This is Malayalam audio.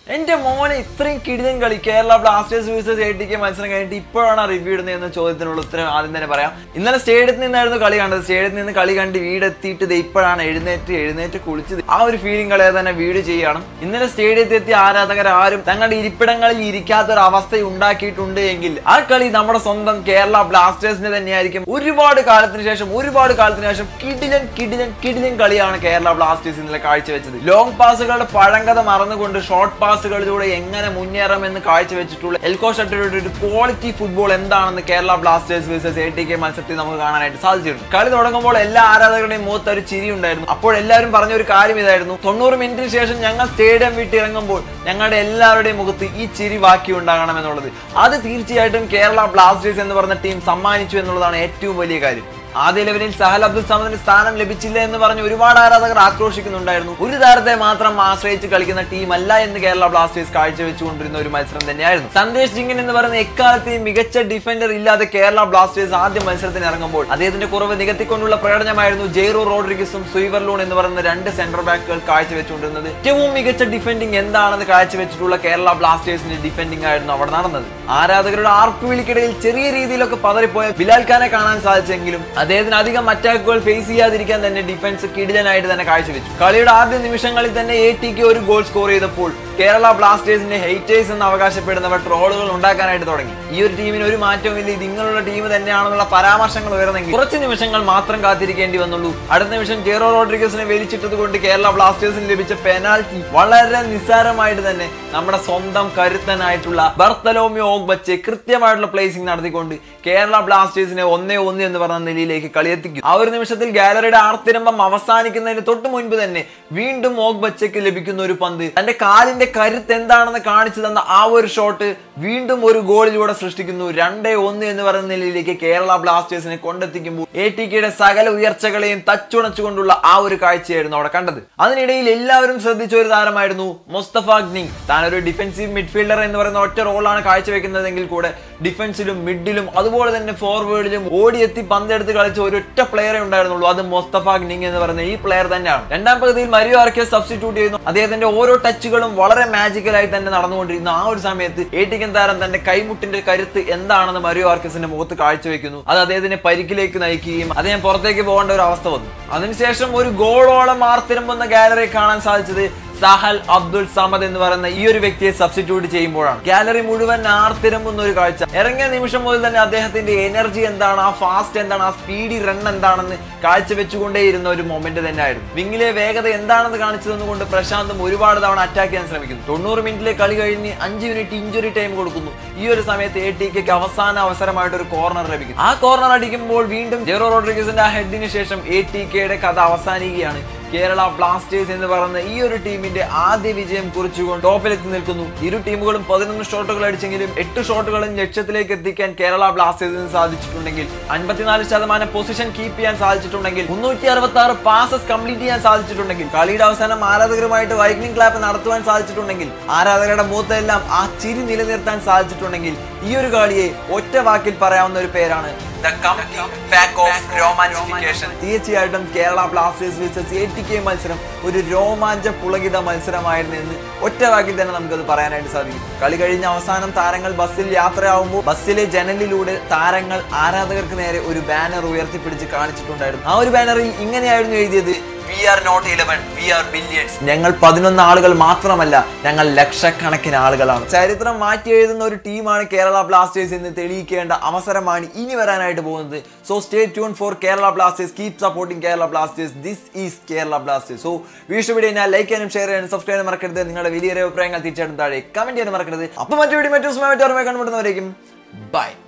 എന്റെ മോനെ ഇത്രയും കിടിലൻ കളി Kerala Blasters versus A T K മത്സരം കഴിഞ്ഞിട്ട് ഇപ്പോഴാണ് റിവ്യൂ ഇടുന്നത് എന്ന ചോദ്യത്തിനുള്ള ഉത്തരം ആദ്യം തന്നെ പറയാം ഇന്നലെ സ്റ്റേഡിയത്തിൽ നിന്നായിരുന്നു കളി കണ്ടത് സ്റ്റേഡിയത്തിൽ നിന്ന് കളി കണ്ട് വീടെത്തിയിട്ട് ദേ ഇപ്പോഴാണ് എഴുന്നേറ്റ് എഴുന്നേറ്റ് കുളിച്ചത് ആ ഒരു ഫീലിംഗ് കളയെ തന്നെ വീട് ചെയ്യണം ഇന്നലെ സ്റ്റേഡിയത്തിൽ എത്തിയ ആരാധകർ ആരും തങ്ങളുടെ ഇരിപ്പിടങ്ങളിൽ ഇരിക്കാത്ത ഒരു അവസ്ഥ ഉണ്ടാക്കിയിട്ടുണ്ട് എങ്കിൽ ആ കളി നമ്മുടെ സ്വന്തം കേരള ബ്ലാസ്റ്റേഴ്സിന് തന്നെയായിരിക്കും ഒരുപാട് കാലത്തിന് ശേഷം ഒരുപാട് കാലത്തിന് ശേഷം കിടിലൻ കിടിലൻ കിടിലൻ കളിയാണ് കേരള ബ്ലാസ്റ്റേഴ്സ് ഇന്നലെ കാഴ്ചവെച്ചത് ലോങ് പാസുകളുടെ പഴങ്കഥ മറന്നുകൊണ്ട് ഷോർട്ട് പാസുകളിലൂടെ എങ്ങനെ മുന്നേറാമെന്ന് കാഴ്ചവെച്ചിട്ടുള്ള എൽകോ ഷട്ടറുടെ ഒരു ക്വാളിറ്റി ഫുട്ബോൾ എന്താണെന്ന് Kerala Blasters versus A T K മത്സരത്തിൽ നമുക്ക് കാണാനായിട്ട് സാധിച്ചിട്ടുണ്ട് കളി തുടങ്ങുമ്പോൾ എല്ലാ ആരാധകരുടെയും മുഖത്ത് ഒരു ചിരി ഉണ്ടായിരുന്നു അപ്പോൾ എല്ലാവരും പറഞ്ഞ ഒരു കാര്യം ഇതായിരുന്നു തൊണ്ണൂറ് മിനിറ്റിന് ശേഷം ഞങ്ങൾ സ്റ്റേഡിയം വിട്ട് ഇറങ്ങുമ്പോൾ ഞങ്ങളുടെ എല്ലാവരുടെയും മുഖത്ത് ഈ ചിരി ബാക്കി ഉണ്ടാകണം എന്നുള്ളത് അത് തീർച്ചയായിട്ടും കേരള ബ്ലാസ്റ്റേഴ്സ് എന്ന് പറഞ്ഞ ടീം സമ്മാനിച്ചു എന്നുള്ളതാണ് ഏറ്റവും വലിയ കാര്യം ആദ്യ ലെവലിൽ സഹൽ അബ്ദുൽ സമദിന് സ്ഥാനം ലഭിച്ചില്ല എന്ന് പറഞ്ഞ് ഒരുപാട് ആരാധകർ ആക്രോശിക്കുന്നുണ്ടായിരുന്നു ഒരു താരത്തെ മാത്രം ആശ്രയിച്ച് കളിക്കുന്ന ടീം അല്ല എന്ന് കേരള ബ്ലാസ്റ്റേഴ്സ് കാഴ്ചവെച്ചുകൊണ്ടിരുന്ന ഒരു മത്സരം തന്നെയായിരുന്നു സന്ദേശ് ജിങ്കൻ എന്ന് പറയുന്ന എക്കാലത്തെയും മികച്ച ഡിഫൻഡർ ഇല്ലാതെ കേരള ബ്ലാസ്റ്റേഴ്സ് ആദ്യ മത്സരത്തിന് ഇറങ്ങുമ്പോൾ അദ്ദേഹത്തിന്റെ കുറവ് നികത്തിക്കൊണ്ടുള്ള പ്രകടനമായിരുന്നു ജെയ്റോ റോഡ്രിഗസും സുയിവർലൂൺ എന്ന് പറയുന്ന രണ്ട് സെന്റർ ബാക്കുകൾ കാഴ്ചവെച്ചുകൊണ്ടിരുന്നത് ഏറ്റവും മികച്ച ഡിഫൻഡിംഗ് എന്താണെന്ന് കാഴ്ചവെച്ചിട്ടുള്ള കേരള ബ്ലാസ്റ്റേഴ്സിന്റെ ഡിഫൻഡിംഗ് ആയിരുന്നു അവിടെ നടന്നത് ആരാധകരുടെ ആർപ്പുവിളിക്കിടയിൽ ചെറിയ രീതിയിലൊക്കെ പതറിപ്പോയ ബിലാൽ ഖാനെ കാണാൻ സാധിച്ചെങ്കിലും അദ്ദേഹത്തിന് അധികം അറ്റാക്കുകൾ ഫേസ് ചെയ്യാതിരിക്കാൻ തന്നെ ഡിഫൻസ് കിടിലനായിട്ട് തന്നെ കാഴ്ചവെച്ചു കളിയുടെ ആദ്യ നിമിഷങ്ങളിൽ തന്നെ എ ടിക്ക് ഒരു ഗോൾ സ്കോർ ചെയ്തപ്പോൾ കേരള ബ്ലാസ്റ്റേഴ്സിന്റെ ഹെയ്റ്റേഴ്സ് എന്ന് അവകാശപ്പെടുന്നവർ ട്രോളുകൾ ഉണ്ടാക്കാനായിട്ട് തുടങ്ങി ഈ ഒരു ടീമിന് ഒരു മാറ്റവും ഇല്ല ഇത് നിങ്ങളുടെ ടീം തന്നെയാണെന്നുള്ള പരാമർശങ്ങൾ ഉയർന്നെങ്കിൽ കുറച്ച് നിമിഷങ്ങൾ മാത്രം കാത്തിരിക്കേണ്ടി വന്നുള്ളൂ അടുത്ത നിമിഷം ജെറോ റോഡ്രിഗസിനെ വലിച്ചിട്ടത് കൊണ്ട് കേരള ബ്ലാസ്റ്റേഴ്സിന് ലഭിച്ച പെനാൽറ്റി വളരെ നിസ്സാരമായിട്ട് തന്നെ നമ്മുടെ സ്വന്തം കരുത്തനായിട്ടുള്ള ബർത്തലോമിയോ ഓഗ്ബച്ച് കൃത്യമായിട്ടുള്ള പ്ലേസിംഗ് നടത്തിക്കൊണ്ട് കേരള ബ്ലാസ്റ്റേഴ്സിനെ ഒന്നേ ഒന്ന് എന്ന് പറഞ്ഞ നിലയിലേക്ക് കളിയെത്തിക്കും ആ ഒരു നിമിഷത്തിൽ ഗാലറിയുടെ ആർത്തിരമ്പം അവസാനിക്കുന്നതിന് തൊട്ട് മുൻപ് തന്നെ വീണ്ടും ഓഗ്ബച്ചയ്ക്ക് ലഭിക്കുന്ന ഒരു പന്ത് തന്റെ കാലിന്റെ കരുത്ത് എന്താണെന്ന് കാണിച്ചു തന്ന ആ ഒരു ഷോട്ട് വീണ്ടും ഒരു ഗോളിലൂടെ സൃഷ്ടിക്കുന്നു രണ്ടേ ഒന്ന് എന്ന് പറയുന്ന നിലയിലേക്ക് കേരള ബ്ലാസ്റ്റേഴ്സിനെ കൊണ്ടെത്തിക്കുമ്പോൾ എ ടി കെയുടെ സകല ഉയർച്ചകളെയും തച്ചുണച്ചുകൊണ്ടുള്ള ആ ഒരു കാഴ്ചയായിരുന്നു അവിടെ കണ്ടത് അതിനിടയിൽ എല്ലാവരും ശ്രദ്ധിച്ച ഒരു താരമായിരുന്നു മുസ്തഫ ഗ്നിങ് താൻ ഒരു ഡിഫൻസീവ് മിഡ്ഫീൽഡർ എന്ന് പറയുന്ന ഒറ്റ റോളാണ് കാഴ്ചവെക്കുന്നതെങ്കിൽ കൂടെ ഡിഫൻസിലും മിഡിലും അതുപോലെ തന്നെ ഫോർവേഡിലും ഓടിയെത്തി പന്തെടുത്ത് കളിച്ച ഒരൊറ്റ പ്ലെയറെ ഉണ്ടായിരുന്നുള്ളൂ അത് മുസ്തഫ ഗ്നിങ് എന്ന് പറയുന്ന ഈ പ്ലെയർ തന്നെയാണ് രണ്ടാം പകുതിയിൽ മരിയോ ആർക്കെ സബ്സ്റ്റിറ്റ്യൂട്ട് ചെയ്യുന്നു അദ്ദേഹത്തിന്റെ ഓരോ ടച്ചുകളും വളരെ മാജിക്കലായി തന്നെ നടന്നുകൊണ്ടിരുന്ന ആ ഒരു സമയത്ത് ഏറ്റിക്കൻ താരം തന്റെ കൈമുട്ടിന്റെ കരുത്ത് എന്താണെന്ന് മരിയോ ആർക്കസിന്റെ മുഖത്ത് കാഴ്ചവെക്കുന്നു അത് അദ്ദേഹത്തിന്റെ പരിക്കിലേക്ക് നയിക്കുകയും അദ്ദേഹം പുറത്തേക്ക് പോകേണ്ട ഒരു അവസ്ഥ വന്നു അതിനുശേഷം ഒരു ഗോളോളം ആർത്തിരമ്പുന്ന ഗാലറി കാണാൻ സാധിച്ചത് സഹൽ അബ്ദുൽ സമദ് എന്ന് പറയുന്ന ഈ ഒരു വ്യക്തിയെ സബ്സ്റ്റിറ്റ്യൂട്ട് ചെയ്യുമ്പോഴാണ് ഗാലറി മുഴുവൻ ആർത്തിരമ്പുന്ന ഒരു കാഴ്ച ഇറങ്ങിയ നിമിഷം മുതൽ തന്നെ അദ്ദേഹത്തിന്റെ എനർജി എന്താണ് ആ ഫാസ്റ്റ് എന്താണ് ആ സ്പീഡി റൺ എന്താണെന്ന് കാഴ്ചവെച്ചുകൊണ്ടേയിരുന്ന ഒരു മൊമെന്റ് തന്നെയായിരുന്നു വിങ്ങിലെ വേഗത എന്താണെന്ന് കാണിച്ചു തന്നുകൊണ്ട് പ്രശാന്തും ഒരുപാട് തവണ അറ്റാക്ക് ചെയ്യാൻ ശ്രമിക്കുന്നു തൊണ്ണൂറ് മിനിറ്റിലെ കളി കഴിഞ്ഞ് അഞ്ച് മിനിറ്റ് ഇഞ്ചുറി ടൈം കൊടുക്കുന്നു ഈ ഒരു സമയത്ത് എ ടി കെക്ക് അവസാന അവസരമായിട്ട് ഒരു കോർണർ ലഭിക്കുന്നു ആ കോർണർ അടിക്കുമ്പോൾ വീണ്ടും ജെറോ റോഡ്രിഗസിന്റെ ആ ഹെഡിന് ശേഷം എ ടി കെയുടെ കഥ അവസാനിക്കുകയാണ് കേരള ബ്ലാസ്റ്റേഴ്സ് എന്ന് പറയുന്ന ഈ ഒരു ടീമിന്റെ ആദ്യ വിജയം കുറിച്ചുകൊണ്ട് ടോപ്പിലെത്തി നിൽക്കുന്നു ഇരു ടീമുകളും പതിനൊന്ന് ഷോട്ടുകൾ അടിച്ചെങ്കിലും എട്ട് ഷോട്ടുകളും ലക്ഷ്യത്തിലേക്ക് എത്തിക്കാൻ കേരള ബ്ലാസ്റ്റേഴ്സിന് സാധിച്ചിട്ടുണ്ടെങ്കിൽ അൻപത്തിനാല് ശതമാനം പൊസിഷൻ കീപ്പ് ചെയ്യാൻ സാധിച്ചിട്ടുണ്ടെങ്കിൽ മുന്നൂറ്റി അറുപത്തി ആറ് പാസസ് കംപ്ലീറ്റ് ചെയ്യാൻ സാധിച്ചിട്ടുണ്ടെങ്കിൽ കളിയുടെ അവസാനം ആരാധകരുമായിട്ട് വൈഗ്നിങ് ക്ലാപ്പ് നടത്തുവാൻ സാധിച്ചിട്ടുണ്ടെങ്കിൽ ആരാധകരുടെ മുഖത്തെല്ലാം ആ ചിരി നിലനിർത്താൻ സാധിച്ചിട്ടുണ്ടെങ്കിൽ ഈ ഒരു കളിയെ ഒറ്റ വാക്കിൽ പറയാവുന്ന ഒരു പേരാണ് The complete pack of romantification. തീർച്ചയായിട്ടും Kerala Blasters versus A T K മത്സരം ഒരു രോമാഞ്ച പുളകിത മത്സരമായിരുന്നു എന്ന് ഒറ്റ വാക്കിൽ തന്നെ നമുക്കത് പറയാനായിട്ട് സാധിക്കും കളി കഴിഞ്ഞ അവസാനം താരങ്ങൾ ബസ്സിൽ യാത്രയാവുമ്പോൾ ബസ്സിലെ ജനലിലൂടെ താരങ്ങൾ ആരാധകർക്ക് നേരെ ഒരു ബാനർ ഉയർത്തിപ്പിടിച്ച് കാണിച്ചിട്ടുണ്ടായിരുന്നു ആ ഒരു ബാനറിൽ ഇങ്ങനെയായിരുന്നു എഴുതിയത് we are not eleven we are billions ഞങ്ങൾ പതിനൊന്ന് ആളുകൾ മാത്രമല്ല ഞങ്ങൾ ലക്ഷക്കണക്കിന് ആളുകളാണ് ചരിത്രം മാറ്റി എഴുതുന്ന ഒരു ടീമാണ് കേരള ബ്ലാസ്റ്റേഴ്സ് എന്ന് തെളിയിക്കേണ്ട അവസരമാണ് ഇനി വരാനായിട്ട് പോകുന്നത് so stay tune for Kerala Blasters keep supporting Kerala Blasters this is Kerala Blasters so video video ഞാൻ ലൈക്ക് ചെയ്യാനും ഷെയർ ചെയ്യാനും സബ്സ്ക്രൈബ് ചെയ്യാനും മറക്കരുത് നിങ്ങളുടെ വലിയ അഭിപ്രായങ്ങൾ തീർച്ചയായിട്ടും താഴെ കമന്റ് ചെയ്യാനും മറക്കരുത് അപ്പോൾ മറ്റു വീഡിയോ മറ്റു സമയം മറ്റു കണ്ടുമുട്ടുന്നവരേക്കും ബൈ